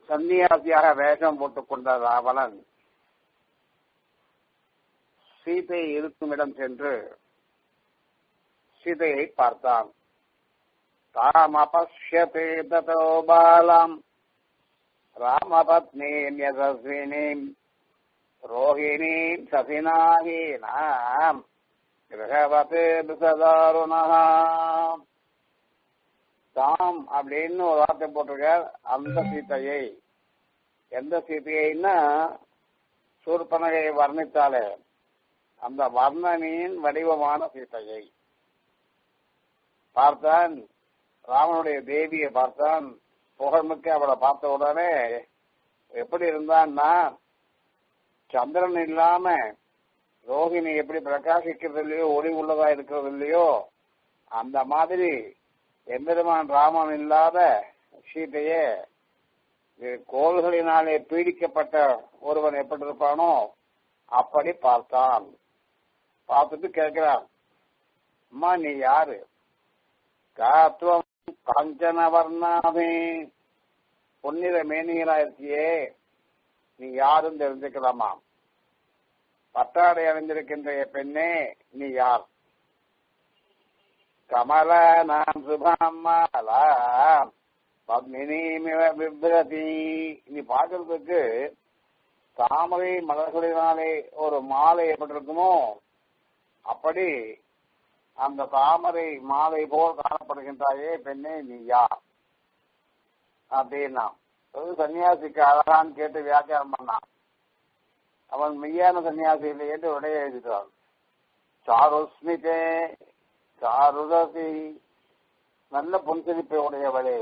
சன்னியாசியாக வேஷம் போட்டுக் கொண்ட ராவணன் சீதை இருக்கும் இடம் சென்று சீதையை பார்த்தான் தாம் அபஷ்யதே ததோ பாலம் ராமபத்னீம் யசஸ்வினீம் ரோஹிணீம் சசினாஹீனாம் கிரகவதே பிசதாருணா தாம் அப்படின்னு ஒரு வார்த்தை போட்டிருக்கார் அந்த சீதையை எந்த சீதையைன்னா சூர்பனகையை வர்ணித்தாலே அந்த வர்ணனின் வடிவமான சீதையை பார்த்தான் ராமனுடைய தேவியை பார்த்தான் புகழ்மிக்க அவளை பார்த்த உடனே எப்படி இருந்தான்னா சந்திரன் இல்லாம ரோஹிணி எப்படி பிரகாசிக்கிறது இல்லையோ ஒளி உள்ளதா இருக்கிறது இல்லையோ அந்த மாதிரி எம்பெருமான் ராமன் இல்லாத சீதையே கோள்களினாலே பீடிக்கப்பட்ட ஒருவன் எப்படி இருப்பானோ அப்படி பார்த்தான் பார்த்துட்டு கேட்கிறான் அம்மா நீ யாரு காத்துவம் காஞ்சன வர்ணாமே பொன்னிற மேனிகளா இருக்கியே நீ யாருன்னு தெரிஞ்சுக்கலாமா பட்டாடை அணிந்திருக்கின்ற பெண்ணே நீ யார் கமல நாம் சுபாமாலா பத்மினிமிவ விப்ரதி நீ பார்க்கறதுக்கு தாமரை மலர்களினாலே ஒரு மாலை எப்படி இருக்குமோ அப்படி அந்த தாமரை மாலை போல் காணப்படுகின்றாயே பெண்ணே நீ யார் அப்படின்னா சன்னியாசிக்கு அழகான்னு கேட்டு வியாக்கியானம் பண்ணான் அவன் மெய்யான சன்னியாசி இல்லை என்று உடைய எழுதிட்டான் சாருஸ்மிதே சாருதசி நல்ல புன்சிரிப்பை உடையவளே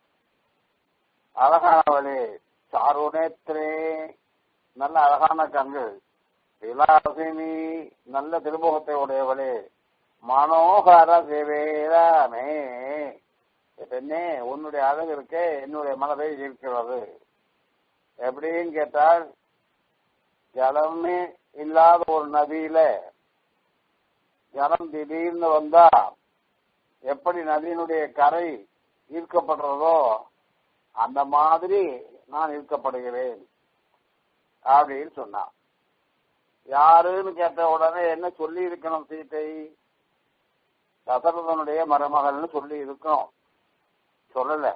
அழகானவளே சாருநேத்திரே நல்ல அழகான கண்கள் விலாசினி நல்ல திருமுகத்தை உடையவளே மனோகர சிவேராமே பெண்ணே உன்னுடைய அழகு இருக்கே என்னுடைய மனதை ஈர்க்கிறது எப்படின்னு கேட்டால் ஜலமே இல்லாத ஒரு நதியில ஜலம் திடீர்னு வந்தா எப்படி நதியினுடைய கரை ஈர்க்கப்படுறதோ அந்த மாதிரி நான் ஈர்க்கப்படுகிறேன் அப்படின்னு சொன்னான் யாருன்னு கேட்ட உடனே என்ன சொல்லி இருக்கணும் சீத்தை தசரதனுடைய மருமகள்னு சொல்லி இருக்கணும் சொல்லல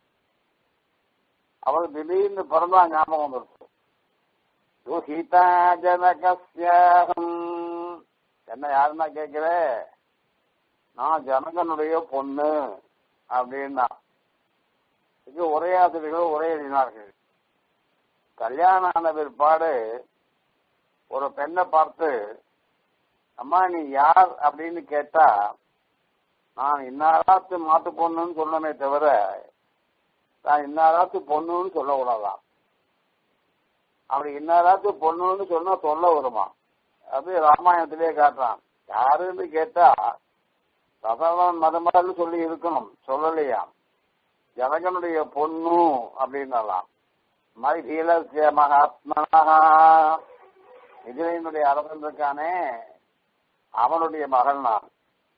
அவள் திடீர்னு பிறந்தா ஞாபகம் வந்துருச்சு சீதா ஜனகசியாகம் என்ன யாருன்னா கேட்கிற நான் ஜனகனுடைய பொண்ணு அப்படின்னா இது ஒரே ஆசிரியர்கள் ஒரே எழுதினார்கள் கல்யாணம் ஆன பிற்பாடு ஒரு பெண்ணை பார்த்து அம்மா நீ யார் அப்படின்னு கேட்டா நான் இன்னாராத்து மாட்டு பொண்ணுன்னு சொல்லணுமே தவிர நான் இன்னாராத்து பொண்ணுன்னு சொல்லக்கூடாதான் அப்படி இன்னாராத்து பொண்ணுன்னு சொன்னா சொல்ல வருமா அது ராமாயணத்திலே காட்டுறான் யாருன்னு கேட்டா சதவன் மதமடல்னு சொல்லி இருக்கணும் சொல்லலையாம் ஜனகனுடைய பொண்ணு அப்படின்னலாம் மைதீலசிய மகாத்மனா இதிலையினுடைய அரசன் இருக்கானே அவனுடைய மகள் நான்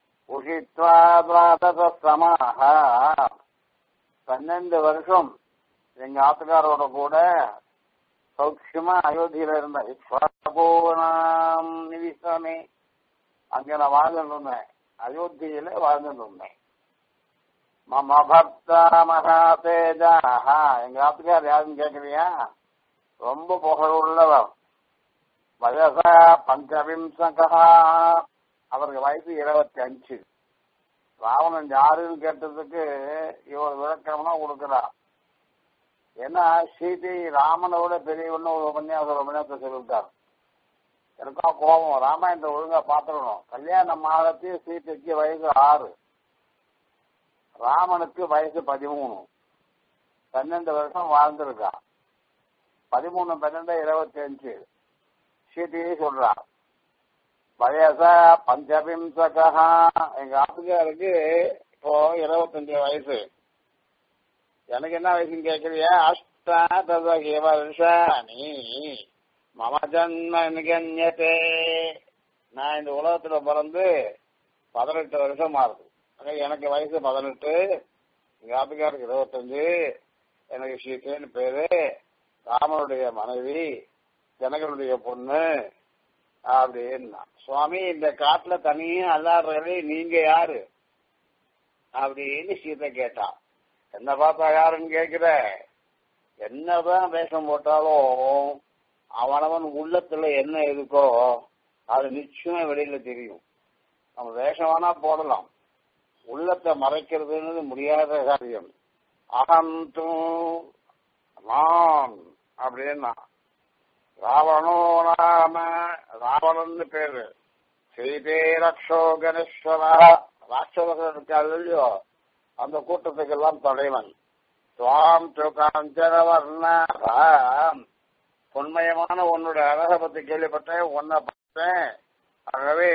உஷித்வாதசமாக பன்னெண்டு வருஷம் எங்க ஆத்துக்காரோட கூட சௌக்கியமா அயோத்தியில இருந்த இஸ்வரபூனாம் நிவிசாமி அங்க நான் வாழ்ந்துட்டு இருந்தேன் அயோத்தியில வாழ்ந்துட்டு இருந்தேன் மம பக்தா மகாதேஜாக எங்க ஆத்துக்கார் யாருன்னு கேக்குறியா ரொம்ப புகழ் உள்ளவர் வயசா பஞ்சவிம்சகா அவருக்கு வயசு இருபத்தி அஞ்சு ராவணன் யாருன்னு கேட்டதுக்கு இவர் விளக்கம்னா கொடுக்கிறார் ஏன்னா சீதை ராமனோட பெரியவன்னு ஒரு உபன்யாசம் ஒரு உபன்யாசத்தை சொல்லிவிட்டார் எனக்கும் கோபம் ராமாயணத்தை ஒழுங்கா பாத்துக்கணும் கல்யாணம் ஆகத்தி சீதைக்கு வயசு ஆறு ராமனுக்கு வயசு பதிமூணு பன்னெண்டு வருஷம் வாழ்ந்திருக்கான் பதிமூணு பன்னெண்டு இருபத்தி அஞ்சு சீதையே சொல்றான் வயச பஞ்சபிம்சகா எங்க ஆத்துக்காருக்கு இப்போ இருபத்தஞ்சு வயசு எனக்கு என்ன வயசுன்னு கேக்குறியா அஷ்டாதகி வருஷாணி மம ஜன்ம நிகன்யத்தே நான் இந்த உலகத்துல பிறந்து பதினெட்டு வருஷம் ஆகுது ஆக எனக்கு வயசு பதினெட்டு எங்க ஆத்துக்காருக்கு இருபத்தஞ்சு எனக்கு சீத்தைன்னு பேரு ராமனுடைய மனைவி ஜனகனுடைய பொண்ணு அப்படின்னா சுவாமி இந்த காட்டுல தனியே அல்லாடுறதே நீங்க யாரு அப்படின்னு சீதை கேட்டான் என்ன பார்த்தா யாருன்னு கேக்குற என்னதான் வேஷம் போட்டாலும் அவனவன் உள்ளத்துல என்ன இருக்கோ அது நிச்சயமா வெளியில தெரியும் நம்ம வேஷம் வேணா போடலாம் உள்ளத்தை மறைக்கிறதுன்னு முடியாத காரியம் அகந்தும் நான் அப்படின்னா ராவணோ நாம ராவணன்னு பேரு சீதே ரக்ஷோ கணேஸ்வரா ராட்சதர்கள் இருக்காது இல்லையோ அந்த கூட்டத்துக்கெல்லாம் தலைவன் சுவாம் காஞ்சனவர்ணாம் பொன்மயமான உன்னோட அழகை பத்தி கேள்விப்பட்டேன் உன்னை பார்த்தேன் ஆகவே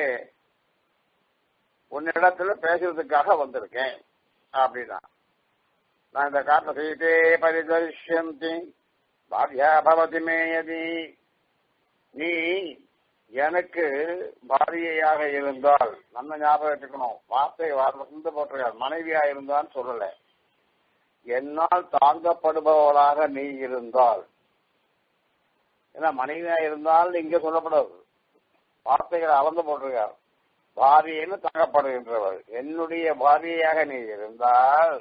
உன்னிடத்துல பேசுறதுக்காக வந்திருக்கேன் அப்படின்னா நான் இந்த காட்டுல சீதே பரிதர்ஷந்தி பாரியா பவதி மேயதி நீ எனக்கு பாரியையாக இருந்தால் நம்ம ஞாபகம் வச்சுக்கணும் வார்த்தை வந்து போட்டிருக்கார் மனைவியா இருந்தான்னு சொல்லல என்னால் தாங்கப்படுபவளாக நீ இருந்தால் ஏன்னா மனைவியா இருந்தால் இங்க சொல்லப்படாது வார்த்தைகளை அளந்து போட்டிருக்கார் பாரியன்னு தாங்கப்படுகின்றவள் என்னுடைய பாரியையாக நீ இருந்தால்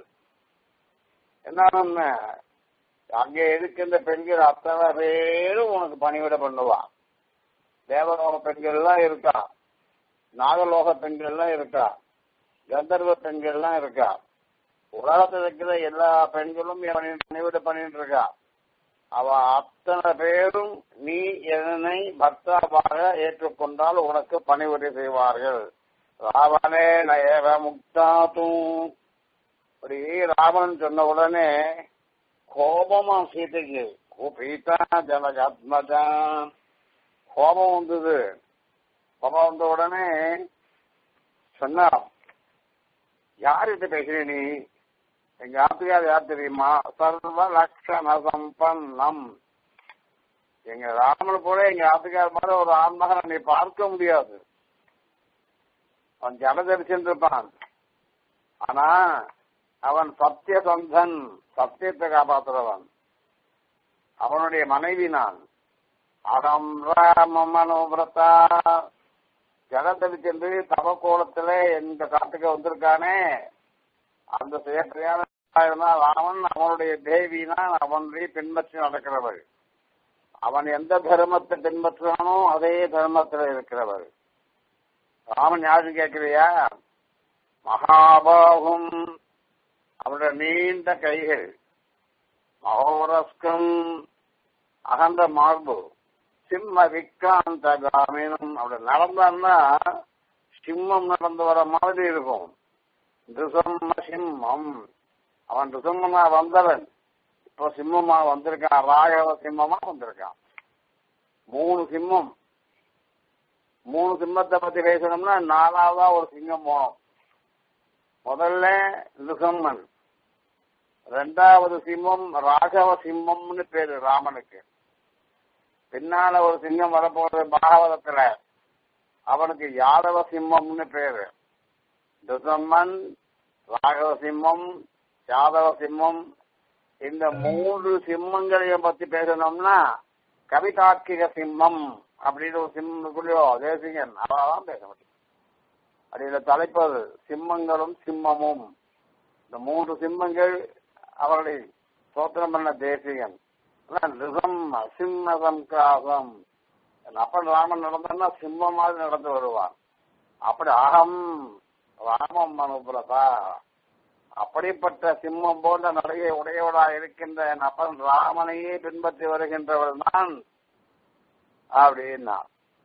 என்ன அங்கே இருக்கின்ற பெண்கள் அத்தனை பேரும் உனக்கு பணிவிட பண்ணுவான் தேவலோக பெண்கள் எல்லாம் இருக்கா நாகலோக பெண்கள் எல்லாம் இருக்கா கந்தர்வ பெண்கள் எல்லாம் இருக்கா உலகத்தில் இருக்கிற எல்லா பெண்களும் பணிவிட பண்ணிட்டு இருக்கா அவ அத்தனை பேரும் நீ என்னை பக்தாவாக ஏற்றுக்கொண்டால் உனக்கு பணிவிடை செய்வார்கள் ராவணே நயவ முக்தாத்தும் அப்படி ராவணன் சொன்ன உடனே கோபமா சீதைக்கு கோபீதா ஜனகாத்மஜா கோபம் வந்தது கோபம் வந்த உடனே சொன்னா யார்கிட்ட பேசுற நீ எங்க ஆத்துக்கார் யார் தெரியுமா சர்வ லட்சண சம்பன்னம் எங்க ராமன் போல எங்க ஆத்துக்கார் மாதிரி ஒரு ஆன்மகனை நீ பார்க்க முடியாது அவன் ஜட தரிசின்றிருப்பான் ஆனா அவன் சத்திய சந்தன் சத்தியத்தை காப்பாற்றுறவன் அவனுடைய மனைவி நான் அகம் ராம மனோபிரதா ஜடத்தடி சென்று தவக்கோலத்துல இந்த காட்டுக்கு வந்திருக்கானே அந்த செயற்கையான ராமன் அவனுடைய தேவினா அவனுடைய பின்பற்றி நடக்கிறவள் அவன் எந்த தர்மத்தை பின்பற்றானோ அதே தர்மத்தில் இருக்கிறவள் ராமன் யாரு கேட்கிறியா மகாபாகும் அவருடைய நீண்ட கைகள் மகோரஸ்கம் அகன்ற மார்பு சிம்ம விக்காந்த காமினும் அப்படி நடந்தான்னா சிம்மம் நடந்து வர மாதிரி இருக்கும் ரிசம்ம சிம்மம் அவன் ரிசம்மனா வந்தவன் இப்போ சிம்மமா வந்திருக்கான் ராகவ சிம்மமா வந்திருக்கான் மூணு சிம்மம் மூணு சிம்மத்தை பத்தி பேசணும்னா நாலாவதா ஒரு சிங்கம் போனோம் முதல்ல ரிசம்மன் ரெண்டாவது சிம்மம் ராகவ சிம்மம்னு பேரு ராமனுக்கு பின்னால ஒரு சிங்கம் வரப்போறது பாகவதத்துல அவனுக்கு யாதவ சிம்மம்னு பேரு ரிசம்மன் ராகவ சிம்மம் யாதவ சிம்மம் இந்த மூன்று சிம்மங்களையும் பத்தி பேசணும்னா கவிதார்க்கிக சிம்மம் அப்படின்னு ஒரு சிம்மக்குள்ளயோ தேசிகன் அதான் பேச முடியும் அடியில தலைப்பது சிம்மங்களும் சிம்மமும் இந்த மூன்று சிம்மங்கள் அவர்களை சோத்திரம் பண்ண தேசிகன் ரிசம் சிம்ம சம்காசம் அப்பன் ராமன் நடந்தா சிம்மம் மாதிரி நடந்து வருவான் அப்படி அகம் ராமம் மனுபுரதா அப்படிப்பட்ட சிம்மம் போன்ற நடையை உடையவளா இருக்கின்ற என் அப்பன் ராமனையே பின்பற்றி வருகின்றவள் தான் அப்படின்னா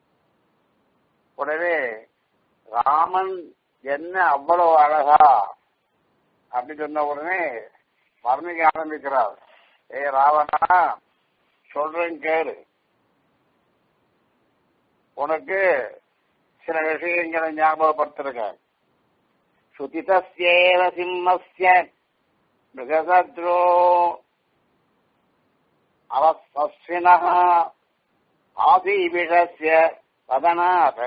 உடனே ராமன் என்ன அவ்வளவு அழகா அப்படி சொன்ன உடனே வர்ணிக்க ஆரம்பிக்கிறார் ஏ ராவணா சொல்றேன் கேளு உனக்கு சில விஷயங்களை ஞாபகப்படுத்திருக்கேன் சுதிதஸ்யேவ சிம்மஸ்ய மிருகசத்ரோ அவஸ்வஸ்வினः ஆசீபிஷஸ்ய வதனாத்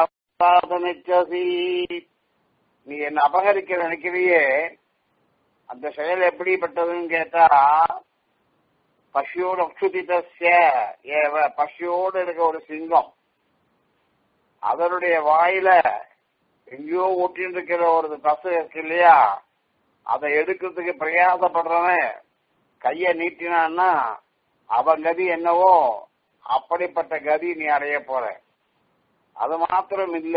தம்சாதுமிச்சசி நீ என்ன அபகரிக்க நினைக்கிறியே அந்த செயல் எப்படிப்பட்டதுன்னு கேட்டா பசியோட அக்ஷுதிதஸ்ய ஏவ பசியோடு இருக்க ஒரு சிங்கம் அதனுடைய வாயில எங்கேயோ ஒட்டின்னு இருக்கிற ஒரு பசு இருக்கு இல்லையா அதை எடுக்கிறதுக்கு பிரயாசப்படுறவன் கைய நீட்டினான்னா அவன் கதி என்னவோ அப்படிப்பட்ட கதி நீ அடைய போற அது மாத்திரம் இல்ல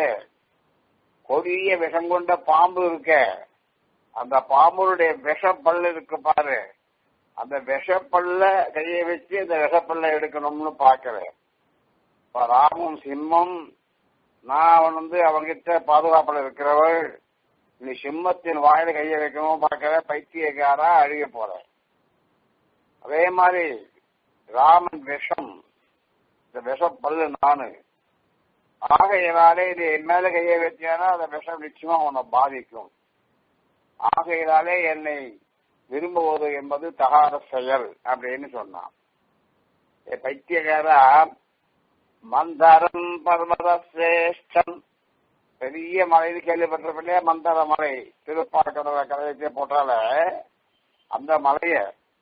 கொடிய விஷம் கொண்ட பாம்பு இருக்க அந்த பாம்புடைய விஷப்பல் இருக்கு பாரு அந்த விஷப்பல்ல கையை வச்சு அந்த விஷப்பல்ல எடுக்கணும்னு பாக்குறேன் இப்ப ராமும் சிம்மம் நான் வந்து அவங்கிட்ட பாதுகாப்புல இருக்கிறவள் நீ சிம்மத்தின் வாயில கையை வைக்கணும் பார்க்கிற பைத்தியக்காரா அழிய போற அதே மாதிரி ராமன் விஷம் இந்த விஷம் பல்லு நானு ஆகையினாலே இது என் மேல கையை வச்சேன்னா அந்த விஷம் நிச்சயமா உன்னை பாதிக்கும் ஆகையினாலே என்னை விரும்புவது என்பது தகாத செயல் அப்படின்னு சொன்னான் ஏ பைத்தியக்காரா மந்தரம் பர்வத சிரேஷ்டம் பெரிய மலை கேள்விப்பட்டிருப்பில்லையா மந்தர மலை திருப்பாக்கடல கதையத்தை போட்டால அந்த மலைய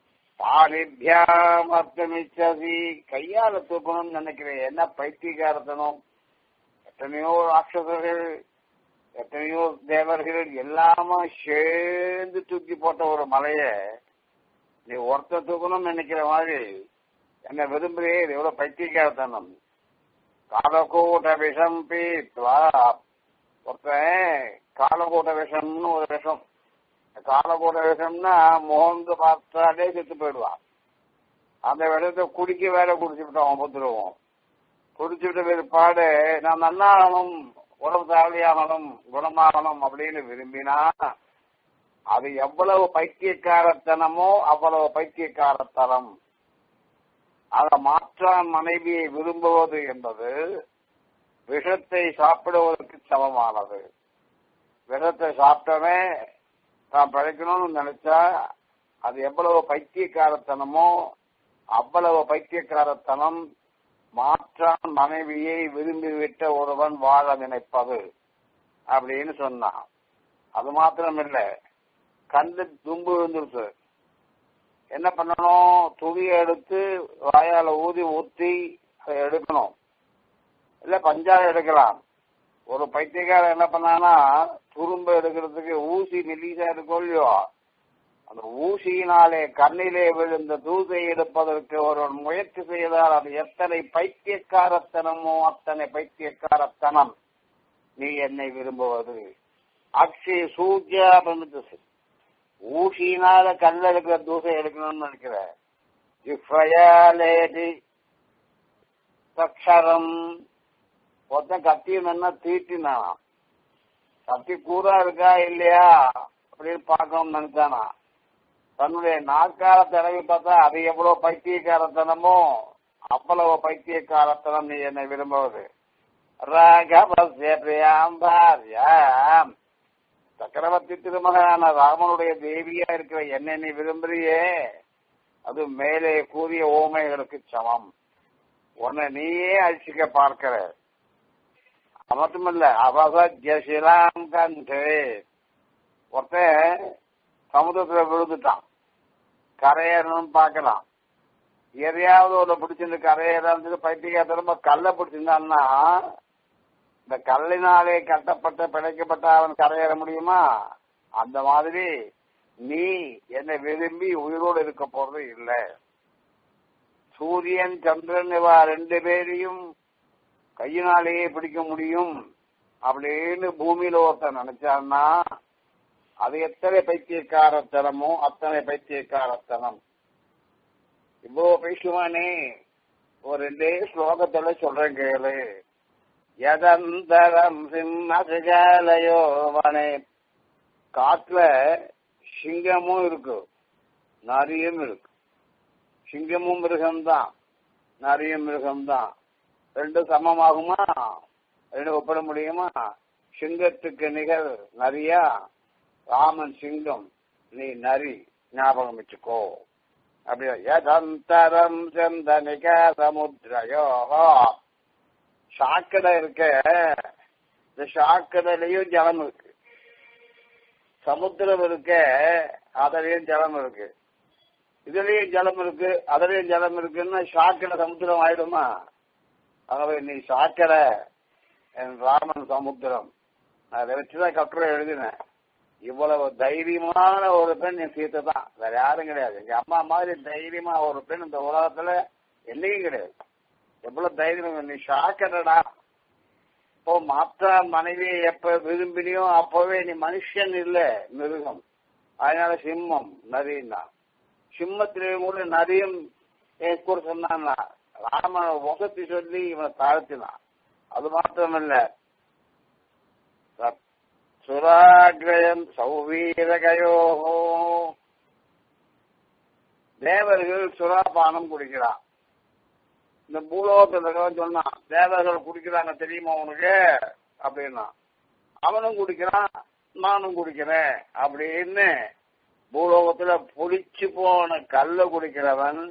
பாலிபியாம் அர்த்தமிச்சதி கையால தூக்கணும்னு நினைக்கிறேன் என்ன பைத்தியகாரத்தனம் எத்தனையோ ராட்சசர்கள் எத்தனையோ தேவர்கள் எல்லாமே சேர்ந்து தூக்கி போட்ட ஒரு மலைய நீ ஒருத்த தூக்கணும்னு நினைக்கிற மாதிரி என்ன விரும்புறே இது எவ்வளவு பைத்தியகாரத்தனம் காலக்கூட்ட விஷம் பீத்வா ஒருத்தன் காலக்கூட்ட விஷம்னு ஒரு விஷம் காலக்கூட்ட விஷம்னா முகந்து பார்த்தாலே செத்து போயிடுவான் அந்த விஷத்தை குடிக்க வேற குடிச்சுட்டு அவன் புத்துருவோம் குடிச்சுட்டு பிற்பாடு நான் நன்னாகணும் உடம்பு தாவலியாகணும் குணமாகணும் அப்படின்னு விரும்பினா அது எவ்வளவு பைத்தியக்காரத்தனமோ அவ்வளவு பைத்தியக்காரத்தனம் அதை மாற்றான் மனைவியை விரும்புவது என்பது விஷத்தை சாப்பிடுவதற்கு சமமானது விஷத்தை சாப்பிட்டவன் தான் பிழைக்கணும்னு நினைச்சா அது எவ்வளவு பைத்தியக்காரத்தனமோ அவ்வளவு பைத்தியக்காரத்தனம் மாற்றான் மனைவியை விரும்பிவிட்ட ஒருவன் வாழ நினைப்பது அப்படின்னு சொன்னான் அது மாத்திரம் இல்ல கண்டு தும்பு விழுந்துருச்சு என்ன பண்ணணும் துணியை எடுத்து வாயால ஊதி ஊத்தி அதை எடுக்கணும் இல்ல பஞ்சாயம் எடுக்கலாம் ஒரு பைத்தியக்காரன் என்ன பண்ணானா துரும்ப எடுக்கிறதுக்கு ஊசி மெல்லிசா இருக்கும் இல்லையோ அந்த ஊசியினாலே கண்ணிலே விழுந்த தூசை எடுப்பதற்கு ஒரு முயற்சி செய்தால் அது எத்தனை பைத்தியக்காரத்தனமோ அத்தனை பைத்தியக்காரத்தனம் நீ என்னை விரும்புவது அக்ஷய சூஜ்யா பண்ணிட்டு ஊசியினால கண்ணில் இருக்கிற தூசை எடுக்கணும்னு நினைக்கிற ஜிஃபயாலேடி தக்ஷரம் ஒருத்தன் கத்தி நல்லா தீட்டினான் கத்தி கூறா இருக்கா இல்லையா அப்படின்னு பார்க்கணும்னு நினைச்சானா தன்னுடைய நாற்கால தடவி பார்த்தா அது எவ்வளவு பைத்தியக்காரத்தனமோ அவ்வளவு பைத்தியக்காரத்தனம் நீ என்னை விரும்புவது ராகவசிய பிரியாம் பாரியாம் சக்கரவர்த்தி திருமகனான ராமனுடைய தேவியா இருக்கிற என்னை நீ விரும்புறியே அது மேலே கூறிய ஓமைகளுக்கு சமம் உன்னை நீயே அழிச்சிக்க பார்க்கிற அது மட்டுமல்ல அவசஜசிலாம் கண்டு ஒருத்தன் சமுதிரத்துல விழுந்துட்டான் கரையேறணும்னு பார்க்கலாம் எதையாவது ஒரு பிடிச்சிருந்து கரையேறது பைத்தியக்கா திரும்ப கல்லை பிடிச்சிருந்தான்னா இந்த கல்லினாலே கட்டப்பட்ட பிழைக்கப்பட்ட அவன் கரையேற முடியுமா அந்த மாதிரி நீ என்னை விரும்பி உயிரோடு இருக்க போறது இல்லை சூரியன் சந்திரன் இவா ரெண்டு பேரையும் கையினாலேயே பிடிக்க முடியும் அப்படின்னு பூமியில ஒருத்தன் நினைச்சான்னா அது எத்தனை பைத்தியக்காரத்தனமோ அத்தனை பைத்தியக்காரத்தனம் இவ்வளவு பேசுவானே ஒரு ரெண்டே ஸ்லோகத்துல சொல்றேன் கேளு யதந்தரம் சிம்மசிகாலயோ வனே காட்டுல சிங்கமும் இருக்கு நரியும் இருக்கு சிங்கமும் மிருகம்தான் நரியும் மிருகம்தான் ரெண்டும் சமமாகுமா ரெண்டும் ஒப்பிட முடியுமா சிங்கத்துக்கு நிகர் நரியா ராமன் சிங்கம் நீ நரி ஞாபகம் வச்சுக்கோ அப்படியா யதந்தரம் சந்தனிக சமுத்திரயோ சாக்கடை இருக்க இந்த சாக்கடையிலையும் ஜலம் இருக்கு சமுத்திரம் இருக்க அதுலயும் ஜலம் இருக்கு இதுலயும் ஜலம் இருக்கு அதுலயும் ஜலம் இருக்குன்னா சாக்கடை சமுத்திரம் ஆயிடுமா ஆகவே நீ சாக்கடை என் ராமன் சமுத்திரம் அதை வச்சுதான் கட்டுரை எழுதினேன் இவ்வளவு தைரியமான ஒரு பெண் என் சீத்தை தான் வேற யாரும் கிடையாது எங்க அம்மா மாதிரி தைரியமா ஒரு பெண் இந்த உலகத்துல என்னைக்கும் கிடையாது எவ்வளவு தைரியம் நீ சாக்கடடா இப்போ மாற்ற மனைவியை எப்ப விரும்பினியோ அப்பவே நீ மனுஷன் இல்ல மிருகம் அதனால சிம்மம் நரின்னா சிம்மத்திலேயும் கூட நரியும் என் கூட சொன்னான்னா ராமனை வசத்தி சொல்லி இவனை தாழ்த்தினான் அது மாத்திரமல்ல சுராகிரயம் சௌவீரகையோ தேவர்கள் சுறாபானம் குடிக்கிறான் இந்த பூலோகத்தில் சொன்னான் தேவர்கள் குடிக்கிறாங்க தெரியுமா உனக்கு அப்படின்னா அவனும் குடிக்கிறான் நானும் குடிக்கிறேன் அப்படின்னு பூலோகத்துல புளிச்சு போன கல்ல குடிக்கிறவன்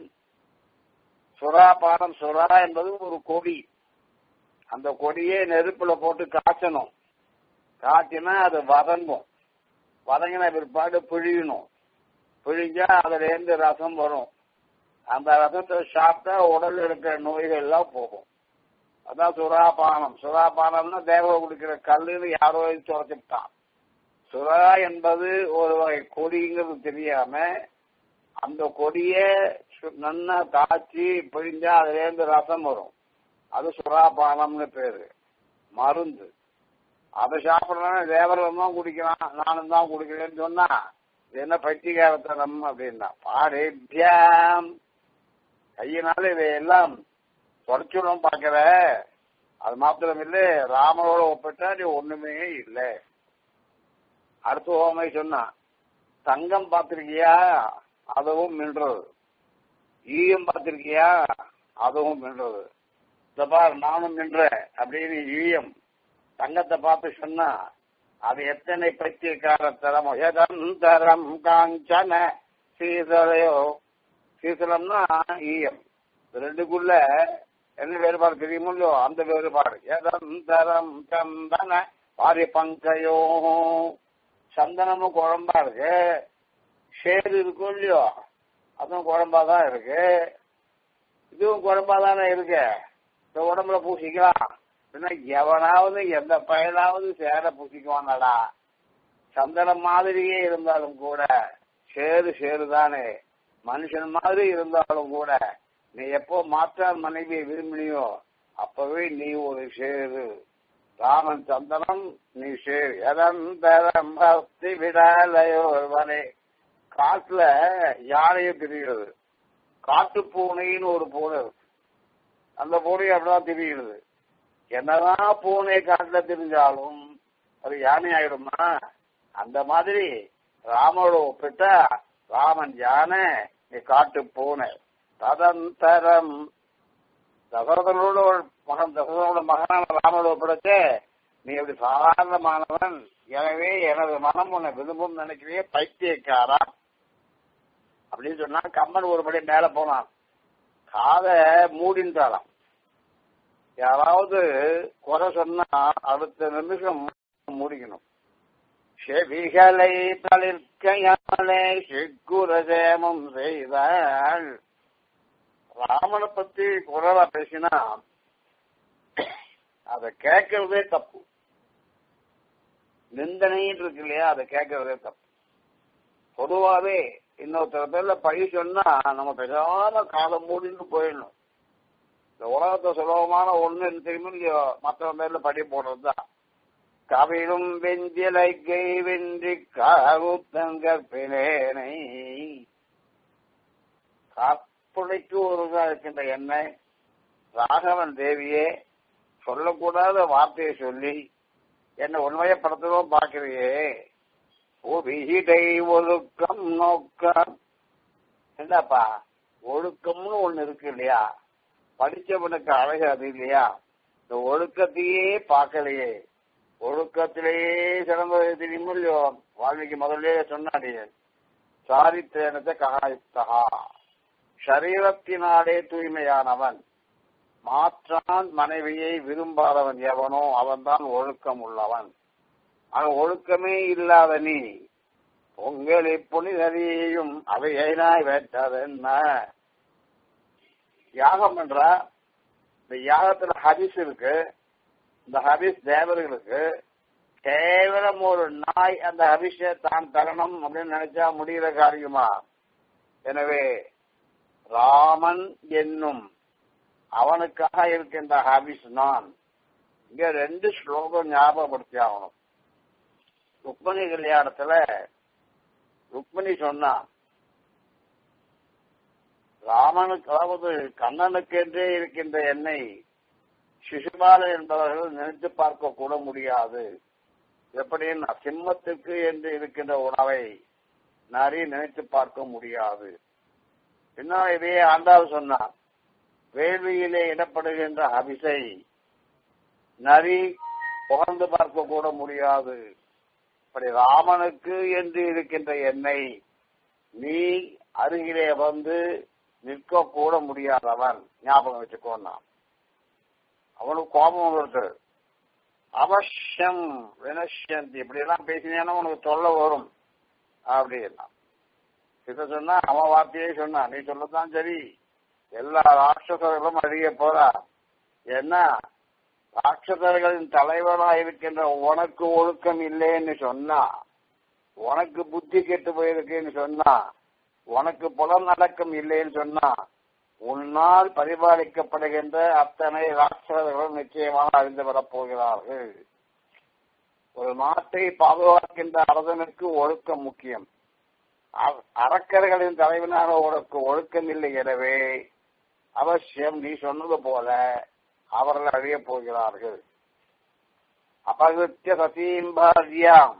சுறாபானம் சுறா என்பது ஒரு கொடி அந்த கொடியே நெருப்புல போட்டு காய்ச்சணும் காய்ச்சினா அது வதங்கும் வதங்கின பிற்பாடு பிழியணும் பிழிஞ்சா அதுல இருந்து ரசம் வரும் அந்த ரசத்தை சாப்பிட்டா உடல்ல இருக்கிற நோய்கள் எல்லாம் போகும் அதான் சுறாபானம் சுறாபானம்னா தேவ குடிக்கிற கல்லுன்னு யாரோ துறச்சிட்டான் சுறா என்பது ஒரு வகை கொடிங்கிறது தெரியாம அந்த கொடிய நன்னா காய்ச்சி பிழிஞ்சா அதுல இருந்து ரசம் வரும் அது சுறாபானம்னு பேரு மருந்து அதை சாப்பிடறேன் தேவரம் தான் குடிக்கிறான் நானும் தான் குடிக்கிறேன்னு சொன்னா இது என்ன பைத்தியகாரத்தனம் அப்படின்னா பாடேபியாம் கையினால இதையெல்லாம் தொடச்சுடும் பாக்கிற அது மாத்திரம் இல்லை ராமனோட ஒப்பிட்டா நீ ஒண்ணுமே இல்லை அடுத்த ஓமை சொன்னா தங்கம் பார்த்திருக்கியா அதுவும் மின்றது ஈயம் பார்த்திருக்கியா அதுவும் மின்றது இந்த பார் நானும் மின்றேன் அப்படின்னு ஈயம் தங்கத்தை பார்த்து சொன்னா அது எத்தனை பைத்தியக்காரத்தரமோ எதந்தரம் காஞ்சன சீசலையோ சீசலம்னா ஈயம் ரெண்டுக்குள்ள என்ன வேறுபாடு தெரியுமோ இல்லையோ அந்த வேறுபாடு எதந்தரம் சந்தன பாரி பங்கையோ சந்தனமும் குழம்பா இருக்கு ஷேடு இருக்கும் இல்லையோ அதுவும் குழம்பா தான் இருக்கு இதுவும் குழம்பா தானே இருக்கு இந்த உடம்புல பூசிக்கலாம் எவனாவது எந்த பயனாவது சேர பூசிக்குவானடா சந்தனம் மாதிரியே இருந்தாலும் கூட சேரு சேரு தானே மனுஷன் மாதிரி இருந்தாலும் கூட நீ எப்போ மாற்றான் மனைவியை விரும்பினியோ அப்பவே நீ ஒரு சேரு ராமன் சந்தனம் நீ சேரு எதந்தரம் பக்தி விடாலையோ வரை காட்டுல யானையும் திரிகிறது காட்டு பூனைன்னு ஒரு பூனை இருக்கு அந்த பூனை அப்படிதான் திரிகிறது என்னதான் பூனை காட்டுல தெரிஞ்சாலும் அது யானை ஆயிடுமா அந்த மாதிரி ராமோட ஒப்பிட்டா ராமன் யானை நீ காட்டு பூனை ததந்தரம் தசரதனோட மகன் தசரதனோட மகனான ராமோட ஒப்பிடச்சே நீ அப்படி சாதாரணமானவன் எனவே எனது மனம் உன்னை விரும்பும் நினைக்கிறிய பைத்தியக்காரா அப்படின்னு சொன்னா கம்மன் ஒருபடி மேல போனான் காதை மூடின்றாளாம் யாராவது குறை சொன்னா அடுத்த நிமிஷம் முடிக்கணும் செவிகளை தளிர்க்கையாலே செக்குரதேமம் செய்தாள் ராமனை பத்தி குரலா பேசினா அதை கேட்கறதே தப்பு நிந்தனைன்னு இருக்கு இல்லையா அதை கேட்கறதே தப்பு பொதுவாவே இன்னொருத்தர் பேர்ல பழி சொன்னா நம்ம பேசாம காலம் மூடின்னு போயிடணும் இந்த உலகத்தை சுலபமான ஒண்ணு தெரியுமோ இல்லையோ மற்றவங்க பேர்ல படி போடுறதுதான் கவிழும் வெஞ்சிலை கை வென்றி காகுத்தங்கற்பினேனை காப்புடைக்கு ஒரு இருக்கின்ற எண்ணெய் ராகவன் தேவியே சொல்லக்கூடாத வார்த்தையை சொல்லி என்னை உண்மையப்படுத்தவும் பார்க்கிறியே ஒவிடை ஒழுக்கம் நோக்கம் என்னப்பா ஒழுக்கம்னு ஒண்ணு இருக்கு இல்லையா படிச்சவனுக்கு அழகு அது இல்லையா இந்த ஒழுக்கத்தையே பார்க்கலையே ஒழுக்கத்திலேயே சிறந்தது தெரியுமோ இல்லையோ வால்மீகி முதல்ல சொன்னாடி சாரித்திரனத்தை ககாயுத்தகா சரீரத்தினாலே தூய்மையானவன் மாற்றான் மனைவியை விரும்பாதவன் எவனோ அவன்தான் ஒழுக்கம் உள்ளவன் ஆக ஒழுக்கமே இல்லாத நீ உங்களை புனிதறியும் அவையினாய் வெட்டதென்ன யாகம் என்றா இந்த யாகத்துல ஹரிஸ் இருக்கு இந்த ஹரிஸ் தேவர்களுக்கு கேவலம் ஒரு நாய் அந்த ஹரிஷ தான் தரணும் அப்படின்னு நினைச்சா முடிகிற காரியமா எனவே ராமன் என்னும் அவனுக்காக இருக்கின்ற ஹாபிஸ் நான் இங்க ரெண்டு ஸ்லோகம் ஞாபகப்படுத்தி ஆகணும் ருக்மணி கல்யாணத்துல ருக்மணி சொன்னா ராமனுக்கு அதாவது கண்ணனுக்கென்றே இருக்கின்ற எண்ணெய் சிசுபாலன் என்பவர்கள் நினைத்து பார்க்க கூட முடியாது எப்படின்னா சிம்மத்துக்கு என்று இருக்கின்ற உணவை நரி நினைத்து பார்க்க முடியாது இன்னும் இதையே ஆண்டாள் சொன்னார் வேள்வியிலே இடப்படுகின்ற அபிசை நரி புகழ்ந்து பார்க்க கூட முடியாது இப்படி ராமனுக்கு என்று இருக்கின்ற எண்ணெய் நீ அருகிலே வந்து நிற்க கூட முடியாதவன் ஞாபகம் வச்சுக்கோன்னா அவனுக்கு கோபம் இருக்கு அவசியம் வினஷ்யந்தி இப்படி எல்லாம் பேசினேன்னா உனக்கு தொல்லை வரும் அப்படின்னா இத சொன்னா அவன் வார்த்தையே சொன்னான் நீ சொல்லத்தான் சரி எல்லா ராட்சசர்களும் அழிய போறா ஏன்னா ராட்சசர்களின் தலைவனா இருக்கின்ற உனக்கு ஒழுக்கம் இல்லைன்னு சொன்னா உனக்கு புத்தி கெட்டு போயிருக்குன்னு சொன்னா உனக்கு புலம் நடக்கம் இல்லைன்னு சொன்னா உன்னால் பரிபாலிக்கப்படுகின்ற அத்தனை ராட்சசர்களும் நிச்சயமாக அறிந்து வரப் போகிறார்கள் ஒரு நாட்டை பாதுகாக்கின்ற அரசனுக்கு ஒழுக்கம் முக்கியம் அரக்கர்களின் தலைவனாக உனக்கு ஒழுக்கம் இல்லை எனவே அவசியம் நீ சொன்னது போல அவர்கள் அழிய போகிறார்கள் அபகிருத்திய சதீம் பாரியாம்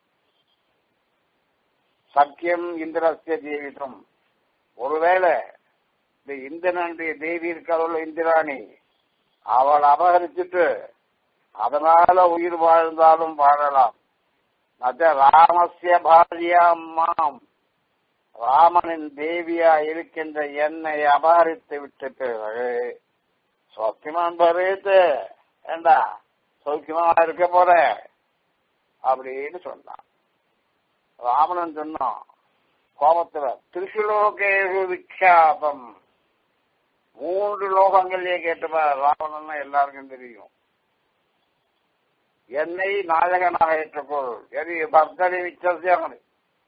சக்கியம் இந்திரஸ்ய ஜீவிதம் ஒருவேளை இந்த இந்திரனுடைய தேவி இருக்கிறவள் இந்திராணி அவள் அபகரிச்சுட்டு அதனால உயிர் வாழ்ந்தாலும் வாழலாம் மற்ற ராமசிய பாரியாம் மாம் ராமனின் தேவியா இருக்கின்ற என்னை அபகரித்து விட்ட பிறகு சௌக்கியமான் பரேத்து ஏண்டா சௌக்கியமா இருக்க போற அப்படின்னு சொன்னான் ராமனன் சொன்னான் கோபத்துல திருஷுலோகேஷு விக்ஷாபம் மூன்று லோகங்கள்லயே கேட்டுப்பா ராவணன் எல்லாருக்கும் தெரியும் என்னை நாயகனாக ஏற்றுக்கொள் எரி பக்தரி விச்சசியவனு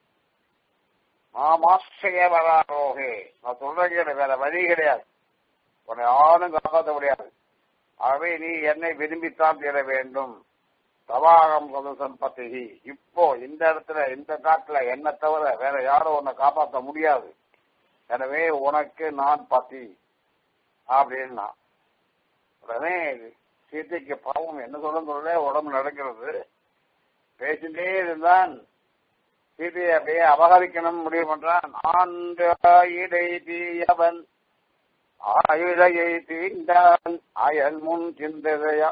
மாமாசிரிய வராரோகே நான் சொல்றேன் வேற வழி கிடையாது உன்னை யாரும் காப்பாற்ற முடியாது ஆகவே நீ என்னை விரும்பித்தான் தீர வேண்டும் தவாகம் கொது சம்பத்தி இப்போ இந்த இடத்துல இந்த காட்டுல என்ன தவிர வேற யாரும் உன்னை காப்பாற்ற முடியாது எனவே உனக்கு நான் பத்தி அப்படின்னா உடனே சீத்தைக்கு பாவம் என்ன சொல்ல உடம்பு நடக்கிறது பேசிட்டே இருந்தான் சீதையை அப்படியே அபகரிக்கணும் முடிவு பண்றான் ஆண்டு இடை தீயவன் ஆயுளையை தீண்டான் அயல் முன் சிந்ததையா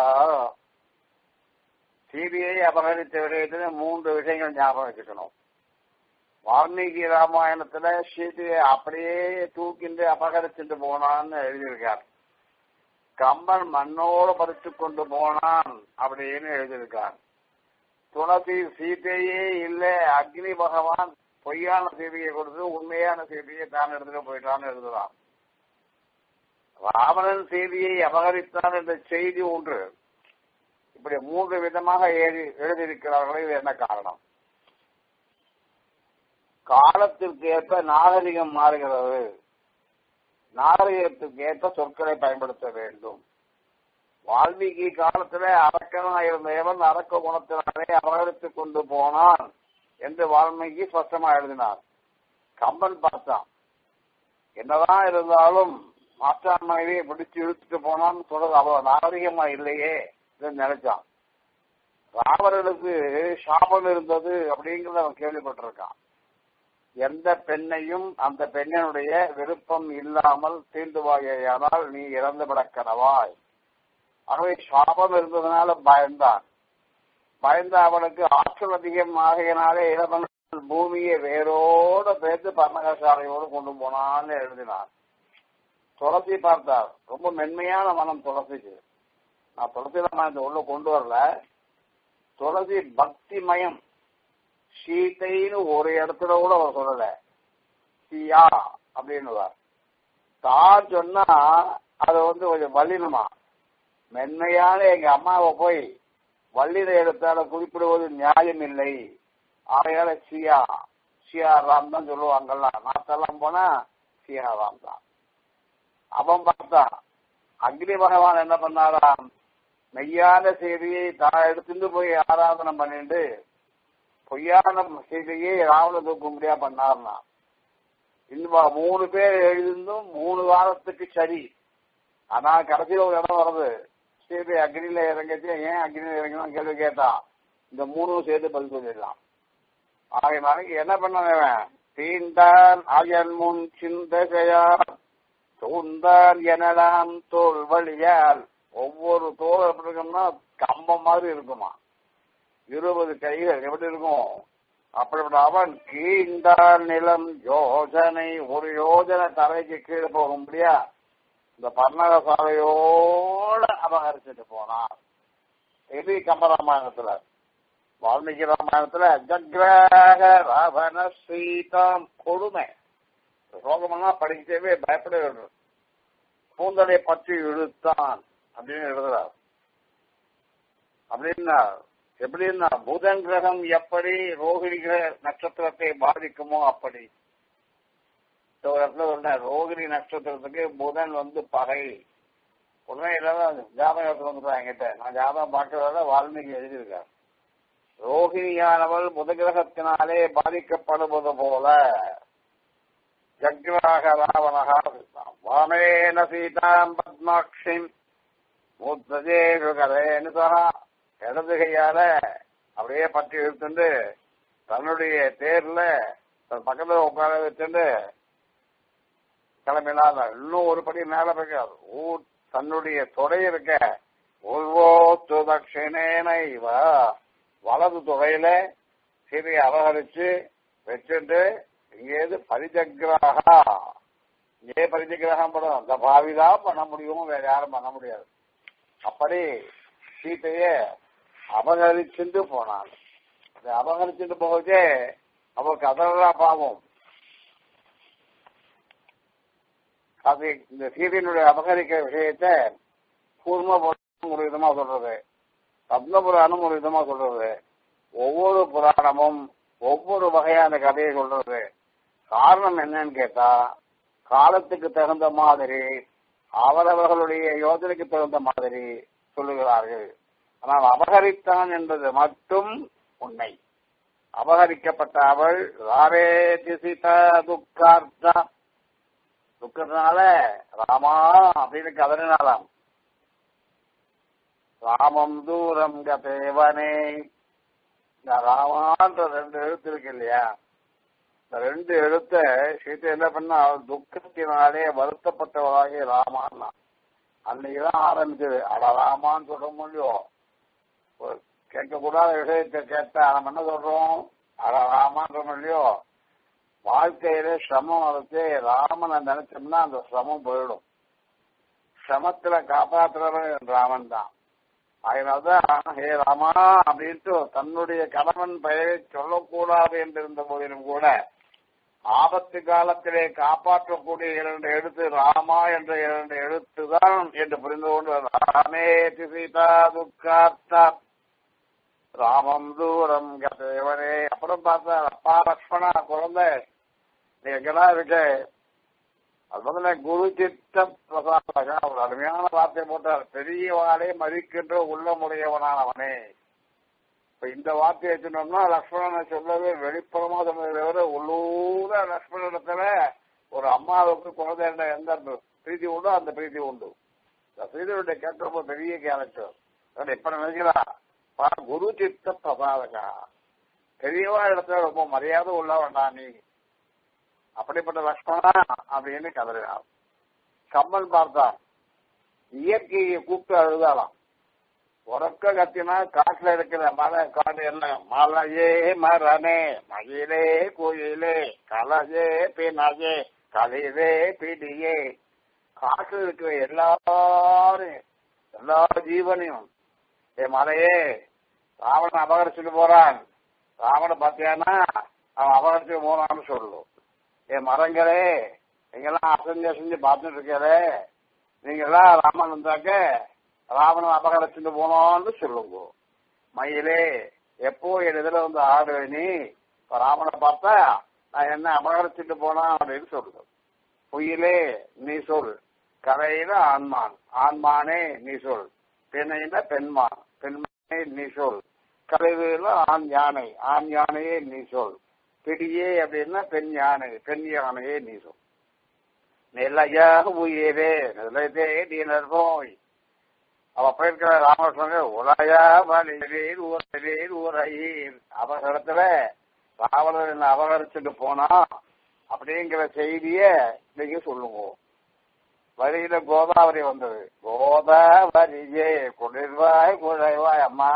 சீதையை அபகரித்த விடயத்துல மூன்று விஷயங்கள் ஞாபகம் வச்சுக்கணும் வால்மீகி ராமாயணத்துல சீதையை அப்படியே தூக்கிண்டு அபகரிச்சுட்டு போனான்னு எழுதியிருக்கார் கம்பன் மண்ணோடு பறித்து கொண்டு போனான் அப்படின்னு எழுதியிருக்கார் துளசி சீதையே இல்ல அக்னி பகவான் பொய்யான சீதையை கொடுத்து உண்மையான சீதையை தான் எடுத்துட்டு போயிட்டான்னு எழுதுறான் ராவணன் செய்தியை அபகரித்தான் என்ற செய்தி ஒன்று இப்படி மூன்று விதமாக எழுதி எழுதியிருக்கிறார்களே இது என்ன காரணம் காலத்திற்கு ஏற்ப நாகரிகம் மாறுகிறது நாகரிகத்துக்கு ஏற்ப சொற்களை பயன்படுத்த வேண்டும் வால்மீகி காலத்துல அரக்கனாக இருந்தவன் அரக்க குணத்தினாலே அபகரித்துக் கொண்டு போனான் என்று வால்மீகி ஸ்பஷ்டமா எழுதினார் கம்பன் பார்த்தான் என்னதான் இருந்தாலும் மாற்றான் மனைவியை பிடிச்சு இழுத்துட்டு போனான்னு சொல்றது அவ்வளவு நாகரிகமா இல்லையே நினைச்சான் ராவணனுக்கு சாபம் இருந்தது அப்படிங்கறத அவன் கேள்விப்பட்டிருக்கான் எந்த பெண்ணையும் அந்த பெண்ணினுடைய விருப்பம் இல்லாமல் தீண்டுவாயானால் நீ இறந்து விடக்கனவாய் ஆகவே சாபம் இருந்ததுனால பயந்தான் பயந்த அவனுக்கு ஆற்றல் அதிகம் ஆகையினாலே இளவன் பூமியை வேரோட பேர்த்து பர்ணகசாலையோடு கொண்டு போனான்னு எழுதினான் துளசி பார்த்தார் ரொம்ப மென்மையான மனம் துளசிக்கு நான் துளசி ராமாயணத்தை உள்ள கொண்டு வரல துளசி பக்தி மயம் சீத்தைன்னு ஒரு இடத்துல கூட அவர் சொல்லல சியா அப்படின்னுவார் தான் சொன்னா அது வந்து கொஞ்சம் வல்லினமா மென்மையான எங்க அம்மாவை போய் வள்ளின இடத்தால குறிப்பிடுவது நியாயம் இல்லை ஆகையால சியா சியா ராம் தான் சொல்லுவாங்கல்ல நாத்தெல்லாம் போனா சியா ராம் தான் அவன் பார்த்தான் அக்னி பகவான் என்ன பண்ணாராம் மெய்யான செய்தியை தான் எடுத்துட்டு போய் ஆராதனை பண்ணிட்டு பொய்யான செய்தியை ராவண தூக்க முடியா பண்ணார்னா இன்னும் மூணு பேர் எழுதிருந்தும் மூணு வாரத்துக்கு சரி ஆனா கடைசியில் ஒரு இடம் வருது சரி அக்னியில இறங்கிச்சு ஏன் அக்னியில இறங்கணும் கேள்வி கேட்டான் இந்த மூணும் சேர்த்து பதில் சொல்லிடலாம் ஆகையினால என்ன பண்ணவன் தீண்டான் அயன் முன் சிந்தையார் தூண்டான் எனலாம் தோல் வழியால் ஒவ்வொரு தோல் எப்படி இருக்கும்னா கம்பம் மாதிரி இருக்குமா இருபது கைகள் எப்படி இருக்கும் அப்படிப்பட்ட அவன் கீண்டான் நிலம் யோஜனை ஒரு யோஜனை தரைக்கு கீழே போக முடியா இந்த பர்ணக சாலையோட அபகரிச்சுட்டு போனான் இது கம்பராமாயணத்துல வால்மீகி ராமாயணத்துல ஜக்ராக ராவண சீதாம் கொடுமை சோகமெல்லாம் படிக்கவே பயப்பட வேண்டும் கூந்தலை பற்றி இழுத்தான் அப்படின்னு எழுதுறார் அப்படின்னா எப்படின்னா புதன் கிரகம் எப்படி ரோகிணி கிரக நட்சத்திரத்தை பாதிக்குமோ அப்படி ஒரு இடத்துல சொன்ன ரோகிணி நட்சத்திரத்துக்கு புதன் வந்து பகை உடனே இல்லாத ஜாதகத்தில் வந்து என்கிட்ட நான் ஜாதகம் பார்க்கறதால வால்மீகி எழுதியிருக்கார் ரோகிணியானவள் புத கிரகத்தினாலே பாதிக்கப்படுவது போல ஜக்ராக ராவணகா வாமேன சீதாம் பத்மாட்சிம் மூத்தஜேஷு கரேனு சகா இடது கையால அப்படியே பற்றி இழுத்துண்டு தன்னுடைய தேர்ல தன் பக்கத்துல உட்கார வச்சுட்டு கிளம்பினால இன்னும் ஒரு படி மேல போய்க்காது ஊ தன்னுடைய தொடை இருக்க உள்வோத்து தட்சிணேனைவ வலது தொகையில சிறிய அபகரிச்சு வச்சுட்டு இங்கேது பரிஜகிரகா இங்கே பரிஜகிரகம் படம் அந்த பாவிதான் பண்ண முடியும் வேற யாரும் பண்ண முடியாது அப்படி சீத்தைய அபகரிச்சுட்டு போனாங்க அதை அபகரிச்சுட்டு போகச்சே அவருக்கு அதெல்லாம் பாவம் அது இந்த சீதையினுடைய அபகரிக்கிற விஷயத்த கூர்ம ஒரு விதமா சொல்றது பத்ம புராணம் ஒரு விதமா சொல்றது ஒவ்வொரு புராணமும் ஒவ்வொரு வகையான கதையை சொல்றது காரணம் என்னன்னு கேட்டா காலத்துக்கு தகுந்த மாதிரி அவரவர்களுடைய யோஜனைக்கு தகுந்த மாதிரி சொல்லுகிறார்கள் ஆனால் அபகரித்தான் என்பது மட்டும் உண்மை அபகரிக்கப்பட்ட அவள் ராரே திசித துக்கார்த்தா துக்கத்தினால ராமா அப்படின்னு கதறினாலாம் ராமம் தூரம் கதேவனே இந்த ராமான்ற ரெண்டு எழுத்து இருக்கு இல்லையா இந்த ரெண்டு எழுத்த சீத்தை என்ன பண்ணா அவள் துக்கத்தினாலே வருத்தப்பட்டவளாகிய ராமான்னா அன்னைக்குதான் ஆரம்பிச்சது அட ராமான்னு சொல்ல முடியும் கேட்கக்கூடாத விஷயத்தை கேட்டா நம்ம என்ன சொல்றோம் அட ராமான்ற இல்லையோ வாழ்க்கையில சிரமம் வளர்த்து ராமனை நினைச்சோம்னா அந்த சிரமம் போயிடும் சிரமத்துல காப்பாற்றுறவன் ராமன் தான் அதனால்தான் ஹே ராமா அப்படின்ட்டு தன்னுடைய கணவன் பெயரை சொல்லக்கூடாது என்றிருந்த போதிலும் கூட ஆபத்து காலத்திலே காப்பாற்றக்கூடிய இரண்டு எழுத்து ராமா என்ற இரண்டு எழுத்து தான் என்று புரிந்து கொண்டு ராமே சீதா துக்கார்த்தா ராமம் தூரம் கதேவனே அப்புறம் பார்த்தா அப்பா லக்ஷ்மணா குழந்தை நீ எங்கெல்லாம் இருக்க அது முதல்ல குரு சித்த பிரசாதக ஒரு அருமையான வார்த்தை போட்டார் பெரியவாளே மதிக்கின்ற உள்ளமுடையவனானவனே இப்ப இந்த வார்த்தையை வச்சுட்டோம்னா லக்ஷ்மணனை சொல்லவே வெளிப்புறமா சொன்னதை தவிர உள்ளூர லக்ஷ்மணத்துல ஒரு அம்மாவுக்கு குழந்தை எந்த பிரீதி உண்டோ அந்த பிரீதி உண்டு இந்த பிரீதியுடைய கேட்டப்போ பெரிய கேரக்டர் இப்ப நினைக்கிறா குரு சித்த பிரசாதகா பெரியவா இடத்துல ரொம்ப மரியாதை உள்ளவன்டா நீ அப்படிப்பட்ட லக்ஷ்மணா அப்படின்னு கதறினார் கம்மல் பார்த்தான் இயற்கையை கூப்பிட்டு அழுதாலாம் உறக்க கத்தினா காட்டுல இருக்கிற மலை காடு என்ன மலையே மரனே மயிலே கோயிலே கலஜே பினஜே கலிவே பிடியே காட்டுல இருக்கிற எல்லாரும் எல்லா ஜீவனையும் ஏ மலையே ராவணன் அபகரிச்சுட்டு போறான் ராவண பார்த்தியானா அவன் அபகரத்துக்கு போனான்னு சொல்லும் என் மரங்களே நீங்கெல்லாம் அசைஞ்சு அசைஞ்சு பார்த்துட்டு இருக்கே நீங்கெல்லாம் ராமன் வந்தாக்க ராவணன் அபகரிச்சுட்டு போனோம்னு சொல்லுங்க மயிலே எப்போ என் இதுல வந்து ஆடுவே நீ இப்ப ராமனை பார்த்தா நான் என்ன அபகரிச்சுட்டு போனா அப்படின்னு சொல்லு புயலே நீ சொல் கரையில ஆண்மான் ஆண்மானே நீ சொல் பெண்ணையில பெண்மான் பெண்மானே நீ சொல் கலைவுல ஆண் யானை ஆண் யானையே நீ சொல் பிடியே அப்படின்னா பெண் யானை பெண் யானையே நீ சொல் நிலையாக உயிரே நிலைதே நீனர் போய் அவ போயிருக்கிற ராமகிருஷ்ணங்க உலயா வலிரீர் ஊரீர் ஊரையீர் அபகரத்துல ராவணன் என்ன அபகரிச்சுட்டு போனா அப்படிங்கிற செய்திய நீங்க சொல்லுங்க வழியில கோதாவரி வந்தது கோதாவரியே குளிர்வாய் குழைவாய் அம்மா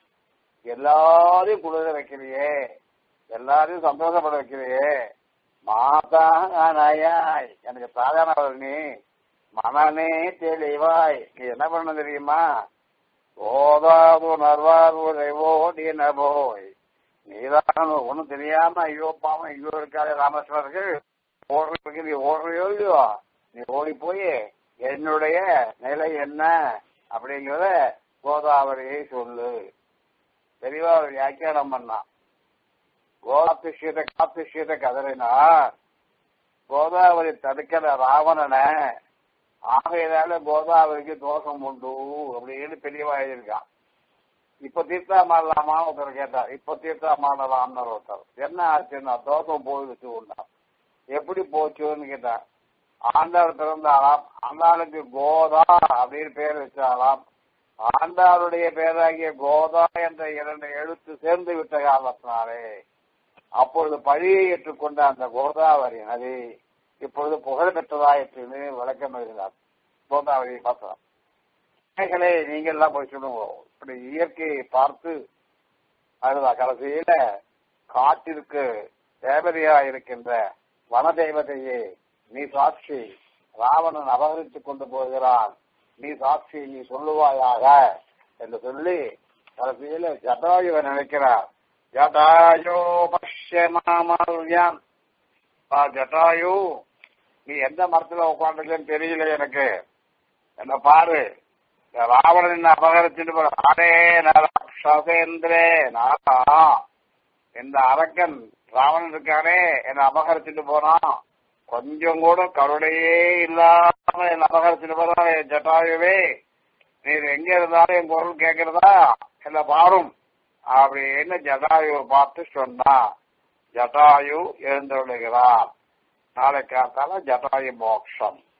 எல்லாரையும் குளிர வைக்கிறியே எல்லாரையும் சந்தோஷப்பட வைக்கிறியே மாதா நாயாய் எனக்கு சாதாரணவர் நீ மனநே தெளிவாய் நீ என்ன பண்ண தெரியுமா ஓதாது நர்வாது உழைவோ நீன போய் நீதான் ஒண்ணும் தெரியாம ஐயோ பாவம் ஐயோ இருக்காது ராமேஸ்வரருக்கு ஓடுறதுக்கு நீ ஓடுறியோ இல்லையோ நீ ஓடி போய் என்னுடைய நிலை என்ன அப்படிங்கிறத கோதாவரியை சொல்லு தெளிவா அவர் வியாக்கியானம் பண்ணான் கோதாபிஷேத காப்பிஷேத கதறினா கோதாவரி தடுக்கிற ராவணனை ஆகையினால கோதாவரிக்கு தோஷம் உண்டு அப்படின்னு பெரியவா எழுதியிருக்கான் இப்ப தீர்த்தா மாறலாமா ஒருத்தர் கேட்டார் இப்ப தீர்த்தா மாறலாம்னு ஒருத்தர் என்ன ஆச்சுன்னா தோஷம் போயிடுச்சு உண்டா எப்படி போச்சுன்னு கேட்டார் ஆண்டாள் பிறந்தாலாம் ஆண்டாளுக்கு கோதா அப்படின்னு பேர் வச்சாலாம் ஆண்டாளுடைய பேராகிய கோதா என்ற இரண்டு எழுத்து சேர்ந்து விட்ட காலத்தினாலே அப்பொழுது பழியை ஏற்றுக்கொண்ட அந்த கோதாவரி நதி இப்பொழுது புகழ் பெற்றதாயிற்றுன்னு விளக்கம் எழுதினார் கோதாவரியை பார்த்தோம் பிள்ளைகளே நீங்க எல்லாம் போய் சொல்லுங்க இப்படி இயற்கையை பார்த்து அதுதான் கடைசியில காட்டிற்கு தேவதையா இருக்கின்ற வன தெய்வத்தையே நீ சாட்சி ராவணன் அபகரித்துக் கொண்டு போகிறான் நீ சாட்சி நீ சொல்லுவாயாக என்று சொல்லி கடைசியில ஜட்டாயுவை நினைக்கிறார் ஜட்டாயோ பஷ்யமாமல்யான் ஜட்டாயு நீ எந்த மரத்துல உட்காந்துருக்கன்னு தெரியல எனக்கு என்ன பாரு இந்த ராவணன் என்ன அபகரிச்சுட்டு போற ஆரே நரேந்திரே நாரா இந்த அரக்கன் ராவணன் இருக்கானே என்ன அபகரிச்சுட்டு போறான் கொஞ்சம் கூட கருணையே இல்லாம என்ன அபகரிச்சுட்டு போறான் என் ஜட்டாயுவே நீர் எங்க இருந்தாலும் என் குரல் கேட்கிறதா இல்ல பாரும் அப்படின்னு ஜட்டாயுவை பார்த்து சொன்னா ஜட்டாயு எழுந்துள்ளுகிறார் நாளை காத்தால ஜட்டாயு மோட்சம்